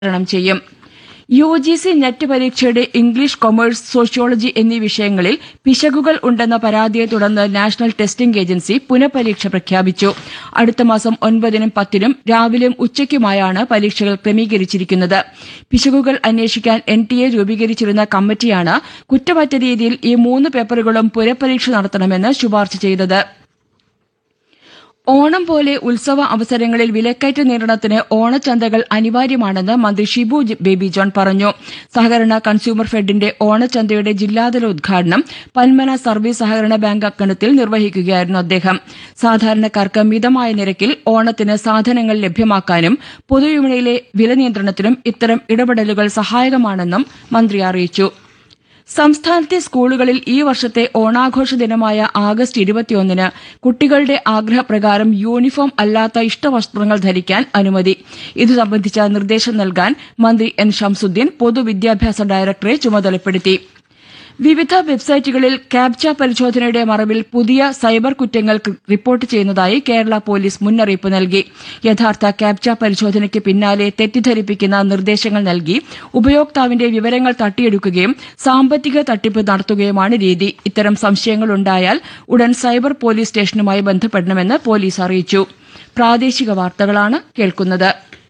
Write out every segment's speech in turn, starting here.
വിതരണം ചെയ്യും U G C NET പരീക്ഷയുടെ ഇംഗ്ലീഷ് കൊമേഴ്സ് സോഷ്യോളജി എന്നീ വിഷയങ്ങളിൽ പിശകുകൾ ഉണ്ടെന്ന പരാതിയെ തുടർന്ന് നാഷണൽ ടെസ്റ്റിംഗ് ഏജൻസി പുനഃപരീക്ഷ പ്രഖ്യാപിച്ചു അടുത്ത മാസം ഒൻപതിനും പത്തിനും രാവിലെയും ഉച്ചയ്ക്കുമായാണ് പരീക്ഷകൾ ക്രമീകരിച്ചിരിക്കുന്നത് പിശകുകൾ അന്വേഷിക്കാൻ എൻ ടി എ രൂപീകരിച്ചിരുന്ന കമ്മിറ്റിയാണ് കുറ്റമറ്റ രീതിയിൽ ഈ മൂന്ന് പേപ്പറുകളും പുനഃപരീക്ഷ നടത്തണമെന്ന് ശുപാർശ ചെയ്തത് ഓണം പോലെ ഉത്സവ അവസരങ്ങളിൽ വിലക്കയറ്റ നിയന്ത്രണത്തിന് ഓണച്ചന്തകൾ അനിവാര്യമാണെന്ന് മന്ത്രി ഷിബു ജെ- ബേബി ജോൺ പറഞ്ഞു സഹകരണ കൺസ്യൂമർ ഫെഡിന്റെ ഓണച്ചന്തയുടെ ജില്ലാതല ഉദ്ഘാടനം പന്മന സർവീസ് സഹകരണ ബാങ്ക് അങ്കണത്തിൽ നിർവഹിക്കുകയായിരുന്നു അദ്ദേഹം സാധാരണക്കാർക്ക് മിതമായ നിരക്കിൽ ഓണത്തിന് സാധനങ്ങൾ ലഭ്യമാക്കാനും പൊതുവിപണിയിലെ വില നിയന്ത്രണത്തിനും ഇത്തരം ഇടപെടലുകൾ സഹായകമാണെന്നും മന്ത്രി അറിയിച്ചു സംസ്ഥാനത്തെ സ്കൂളുകളിൽ ഈ വർഷത്തെ ഓണാഘോഷ ദിനമായ ആഗസ്റ്റ് ഇരുപത്തിയൊന്നിന് കുട്ടികളുടെ ആഗ്രഹപ്രകാരം യൂണിഫോം അല്ലാത്ത ഇഷ്ടവസ്ത്രങ്ങൾ ധരിക്കാൻ അനുമതി ഇതു സംബന്ധിച്ച നിർദ്ദേശം നൽകാൻ മന്ത്രി എൻ ഷംസുദ്ദീൻ പൊതുവിദ്യാഭ്യാസ ഡയറക്ടറെ ചുമതലപ്പെടുത്തി വിവിധ വെബ്സൈറ്റുകളിൽ ക്യാപ്ച പരിശോധനയുടെ മറവിൽ പുതിയ സൈബർ കുറ്റങ്ങൾ ക- റിപ്പോർട്ട് ചെയ്യുന്നതായി കേരള പോലീസ് മുന്നറിയിപ്പ് നൽകി യഥാർത്ഥ ക്യാപ്ച പരിശോധനയ്ക്ക് പിന്നാലെ തെറ്റിദ്ധരിപ്പിക്കുന്ന നിർദ്ദേശങ്ങൾ നൽകി ഉപയോക്താവിന്റെ വിവരങ്ങൾ തട്ടിയെടുക്കുകയും സാമ്പത്തിക തട്ടിപ്പ് നടത്തുകയുമാണ് രീതി ഇത്തരം സംശയങ്ങളുണ്ടായാൽ ഉടൻ സൈബർ പോലീസ് സ്റ്റേഷനുമായി ബന്ധപ്പെടണമെന്ന് പോലീസ് അറിയിച്ചു പ്രാദേശിക വാർത്തകളാണ് കേൾക്കുന്നത്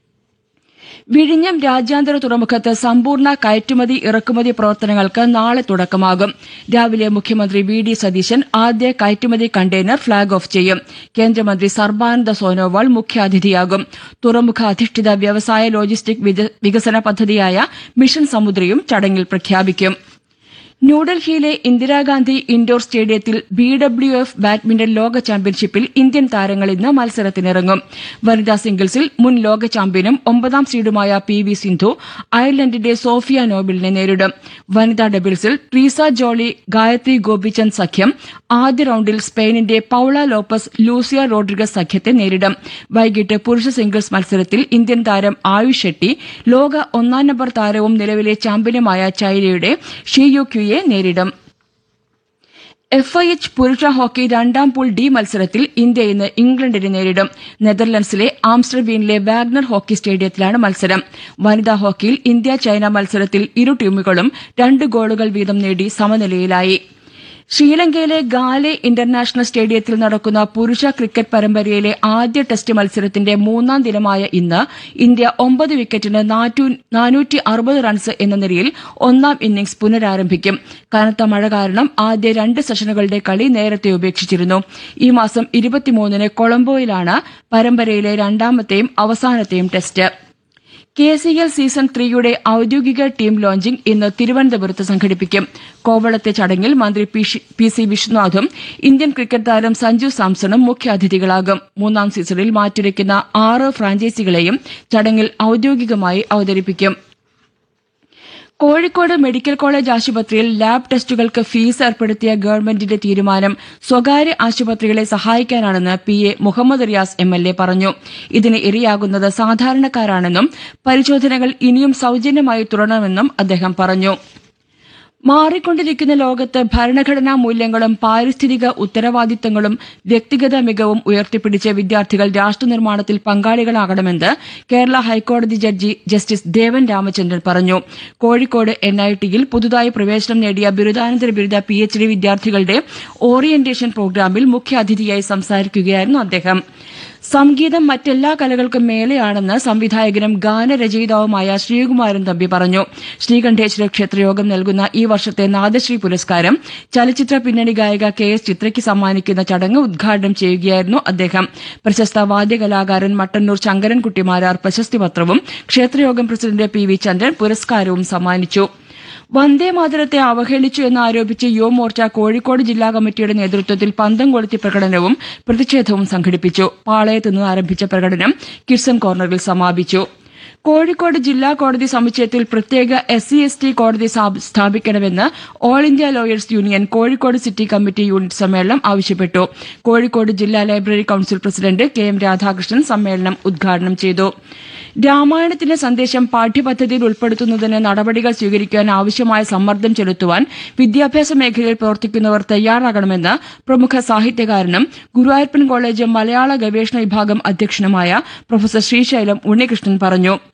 വിഴിഞ്ഞം രാജ്യാന്തര തുറമുഖത്ത് സമ്പൂർണ്ണ കയറ്റുമതി ഇറക്കുമതി പ്രവർത്തനങ്ങൾക്ക് നാളെ തുടക്കമാകും രാവിലെ മുഖ്യമന്ത്രി വി ഡി സതീശൻ ആദ്യ കയറ്റുമതി കണ്ടെയ്നർ ഫ്ളാഗ് ഓഫ് ചെയ്യും കേന്ദ്രമന്ത്രി സർബാനന്ദ സോനോവാൾ മുഖ്യാതിഥിയാകും തുറമുഖ അധിഷ്ഠിത വ്യവസായ ലോജിസ്റ്റിക് വിജ- വികസന പദ്ധതിയായ മിഷൻ സമുദ്രയും ചടങ്ങിൽ പ്രഖ്യാപിക്കും ന്യൂഡൽഹിയിലെ ഇന്ദിരാഗാന്ധി ഇൻഡോർ സ്റ്റേഡിയത്തിൽ ബി ഡബ്ല്യു എഫ് ബാഡ്മിന്റൺ ലോക ചാമ്പ്യൻഷിപ്പിൽ ഇന്ത്യൻ താരങ്ങൾ ഇന്ന് മത്സരത്തിനിറങ്ങും വനിതാ സിംഗിൾസിൽ മുൻ ലോക ചാമ്പ്യനും ഒമ്പതാം സീഡുമായ പി വി സിന്ധു അയർലൻഡിന്റെ സോഫിയ നോബിളിനെ നേരിടും വനിതാ ഡബിൾസിൽ ട്രീസ ജോളി ഗായത്രി ഗോപിചന്ദ് സഖ്യം ആദ്യ റൌണ്ടിൽ സ്പെയിനിന്റെ പൌള ലോപ്പസ് ലൂസിയ റോഡ്രിഗസ് സഖ്യത്തെ നേരിടും വൈകിട്ട് പുരുഷ സിംഗിൾസ് മത്സരത്തിൽ ഇന്ത്യൻ താരം ആയുഷ് ഷെട്ടി ലോക ഒന്നാം നമ്പർ താരവും നിലവിലെ ചാമ്പ്യനുമായ ചൈനയുടെ ഷിയു ക്യുയെ നേരിടും എഫ് ഐ എച്ച് പുരുഷ ഹോക്കി രണ്ടാം പൂൾ ഡി മത്സരത്തിൽ ഇന്ത്യ ഇന്ന് ഇംഗ്ലണ്ടിനെ നേരിടും നെതർലൻഡ്സിലെ ആംസ്റ്റർബീനിലെ വാഗ്നർ ഹോക്കി സ്റ്റേഡിയത്തിലാണ് മത്സരം വനിതാ ഹോക്കിയിൽ ഇന്ത്യ ചൈന മത്സരത്തിൽ ഇരു ടീമുകളും രണ്ട് ഗോളുകൾ വീതം നേടി സമനിലയിലായി ശ്രീലങ്കയിലെ ഗാലെ ഇന്റർനാഷണൽ സ്റ്റേഡിയത്തിൽ നടക്കുന്ന പുരുഷ ക്രിക്കറ്റ് പരമ്പരയിലെ ആദ്യ ടെസ്റ്റ് മത്സരത്തിന്റെ മൂന്നാം ദിനമായ ഇന്ന് ഇന്ത്യ ഒമ്പത് വിക്കറ്റിന് നാനൂറ്റി അറുപത് റൺസ് എന്ന നിലയിൽ ഒന്നാം ഇന്നിംഗ്സ് പുനരാരംഭിക്കും കനത്ത മഴ കാരണം ആദ്യ രണ്ട് സെഷനുകളുടെ കളി നേരത്തെ ഉപേക്ഷിച്ചിരുന്നു ഈ മാസം ഇരുപത്തിമൂന്നിന് കൊളംബോയിലാണ് പരമ്പരയിലെ രണ്ടാമത്തെയും അവസാനത്തെയും test K C L season ത്രീയുടെ ഔദ്യോഗിക ടീം ലോഞ്ചിംഗ് ഇന്ന് തിരുവനന്തപുരത്ത് സംഘടിപ്പിക്കും കോവളത്തെ ചടങ്ങിൽ മന്ത്രി പി ഷി- പി സി വിശ്വനാഥും ഇന്ത്യൻ ക്രിക്കറ്റ് താരം സഞ്ജു സാംസണും മുഖ്യാതിഥികളാകും മൂന്നാം സീസണിൽ മാറ്റുരയ്ക്കുന്ന ആറ് ഫ്രാഞ്ചൈസികളെയും ചടങ്ങിൽ ഔദ്യോഗികമായി അവതരിപ്പിക്കും കോഴിക്കോട് മെഡിക്കൽ കോളേജ് ആശുപത്രിയിൽ ലാബ് ടെസ്റ്റുകൾക്ക് ഫീസ് ഏർപ്പെടുത്തിയ ഗവൺമെന്റിന്റെ തീരുമാനം സ്വകാര്യ ആശുപത്രികളെ സഹായിക്കാനാണെന്ന് P A Muhammad Riyas M L A പറഞ്ഞു ഇതിന് ഇരയാകുന്നത് സാധാരണക്കാരാണെന്നും പരിശോധനകൾ ഇനിയും സൌജന്യമായി തുടരണമെന്നും അദ്ദേഹം പറഞ്ഞു മാറിക്കൊണ്ടിരിക്കുന്ന ലോകത്ത് ഭരണഘടനാ മൂല്യങ്ങളും പാരിസ്ഥിതിക ഉത്തരവാദിത്തങ്ങളും വ്യക്തിഗത മികവും ഉയർത്തിപ്പിടിച്ച് വിദ്യാർത്ഥികൾ രാഷ്ട്രനിർമ്മാണത്തിൽ പങ്കാളികളാകണമെന്ന് കേരള ഹൈക്കോടതി ജഡ്ജി ജസ്റ്റിസ് ദേവൻ രാമചന്ദ്രൻ പറഞ്ഞു കോഴിക്കോട് എൻ ഐ ടിയിൽ പുതുതായി പ്രവേശനം നേടിയ ബിരുദാനന്തര ബിരുദ പി എച്ച് ഡി വിദ്യാർത്ഥികളുടെ ഓറിയന്റേഷൻ പ്രോഗ്രാമിൽ മുഖ്യാതിഥിയായി സംസാരിക്കുകയായിരുന്നു അദ്ദേഹം സംഗീതം മറ്റെല്ലാ കലകൾക്കും മേലെയാണെന്ന് സംവിധായകനും ഗാനരചയിതാവുമായ ശ്രീകുമാരൻ തമ്പി പറഞ്ഞു ശ്രീകണ്ഠേശ്വര ക്ഷേത്രയോഗം നൽകുന്ന ഈ വർഷത്തെ നാദശ്രീ പുരസ്കാരം ചലച്ചിത്ര പിന്നണി ഗായിക കെ എസ് ചിത്രയ്ക്ക് സമ്മാനിക്കുന്ന ചടങ്ങ് ഉദ്ഘാടനം ചെയ്യുകയായിരുന്നു അദ്ദേഹം പ്രശസ്ത വാദ്യകലാകാരൻ മട്ടന്നൂർ ശങ്കരൻകുട്ടിമാരാർ പ്രശസ്തി പത്രവും ക്ഷേത്രയോഗം പ്രസിഡന്റ് പി വി ചന്ദ്രൻ പുരസ്കാരവും സമ്മാനിച്ചു വന്ദേ മാതരത്തെ അവഹേളിച്ചു എന്നാരോപിച്ച് യുവമോർച്ച കോഴിക്കോട് ജില്ലാ കമ്മിറ്റിയുടെ നേതൃത്വത്തിൽ പന്തം കൊളുത്തി പ്രകടനവും പ്രതിഷേധവും സംഘടിപ്പിച്ചു പാളയത്ത് നിന്ന് ആരംഭിച്ച പ്രകടനം കിഡ്സൺ കോർണറിൽ സമാപിച്ചു കോഴിക്കോട് ജില്ലാ കോടതി സമുച്ചയത്തിൽ പ്രത്യേക എസ് സി എസ് ടി കോടതി സ്ഥാപ- സ്ഥാപിക്കണമെന്ന് all India lawyers union Kozhikode city committee unit സമ്മേളനം ആവശ്യപ്പെട്ടു കോഴിക്കോട് ജില്ലാ library council president K M Radhakrishnan സമ്മേളനം ഉദ്ഘാടനം ചെയ്തു രാമായണത്തിന്റെ സന്ദേശം പാഠ്യപദ്ധതിയിൽ ഉൾപ്പെടുത്തുന്നതിന് നടപടികൾ സ്വീകരിക്കാൻ ആവശ്യമായ സമ്മർദ്ദം ചെലുത്തുവാൻ വിദ്യാഭ്യാസ മേഖലയിൽ പ്രവർത്തിക്കുന്നവർ തയ്യാറാകണമെന്ന് പ്രമുഖ സാഹിത്യകാരനും ഗുരുവായൂരപ്പൻ കോളേജ് മലയാള ഗവേഷണ വിഭാഗം അധ്യക്ഷനുമായ പ്രൊഫസർ ശ്രീശൈലം ഉണ്ണികൃഷ്ണൻ പറഞ്ഞു